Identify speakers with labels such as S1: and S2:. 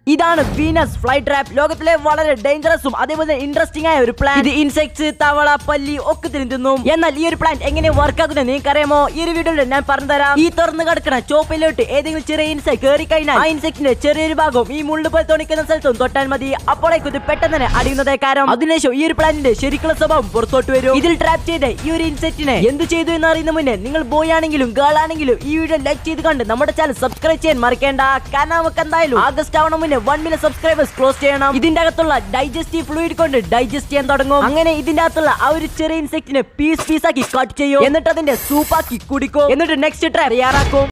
S1: ഇതാണ് Venus fly trap ലോകത്തിലെ വളരെ ഡേഞ്ചറസും അതേപോലെ ഇൻട്രസ്റ്റിംഗ് ആയ ഒരു പ്ലാൻ ഇത് ഇൻസെക്ട്സ് തവള പല്ലി ഒക്കെ തിന്നും എന്നാൽ ഈ ഒരു പ്ലാൻ എങ്ങനെ വർക്ക് ആക്കുന്നത് നിങ്ങൾക്ക് അറിയാമോ ഈ ഒരു വീഡിയോയിൽ ഞാൻ പറഞ്ഞുതരാം ഈ തുറന്ന് കിടക്കുന്ന ചോപ്പിലോട്ട് ഏതെങ്കിലും ചെറിയ ഇൻസെക്ട് കയറി കഴിഞ്ഞാൽ ആ ഇൻസെക്ടിന്റെ ചെറിയൊരു ഭാഗവും ഈ മുള്ളു പോലെ തോണിക്കുന്ന സ്ഥലത്തും തൊട്ടാൽ മതി അപ്പോഴേക്കും ഇത് പെട്ടെന്ന് തന്നെ അടിയുന്നതേ കാരണം അതിനുശേഷം ഈ ഒരു പ്ലാനിന്റെ ശരിക്കുള്ള സ്വഭാവം പുറത്തോട്ട് വരും ഇതിൽ ട്രാപ്പ് ചെയ്ത ഈ ഒരു ഇൻസെക്ടിനെ എന്ത് ചെയ്തു എന്ന് അറിയുന്ന മുന്നേ നിങ്ങൾ ബോയ് ആണെങ്കിലും ഗേൾ ആണെങ്കിലും ഈ വീഡിയോ ലൈക്ക് ചെയ്ത് കണ്ട് നമ്മുടെ ചാനൽ സബ്സ്ക്രൈബ് ചെയ്യാൻ മറക്കേണ്ട കാരണം നമുക്ക് എന്തായാലും ആഗസ്റ്റ് ആവണം മുന്നേ വൺ മില്യൺ സബ്സ്ക്രൈബേഴ്സ് ക്ലോസ് ചെയ്യണം ഇതിന്റെ അകത്തുള്ള ഡൈജസ്റ്റീവ് ഫ്ലൂയിഡ് കൊണ്ട് ഡൈജസ്റ്റ് ചെയ്യാൻ തുടങ്ങും അങ്ങനെ ഇതിന്റെ അകത്തുള്ള ആ ഒരു ചെറിയ ഇൻസെക്ടിനെ പീസ് പീസ് ആക്കി കട്ട് ചെയ്യും എന്നിട്ട് അതിന്റെ സൂപ്പാക്കി കുടിക്കും എന്നിട്ട് നെക്സ്റ്റ് ട്രൈ തയ്യാറാക്കും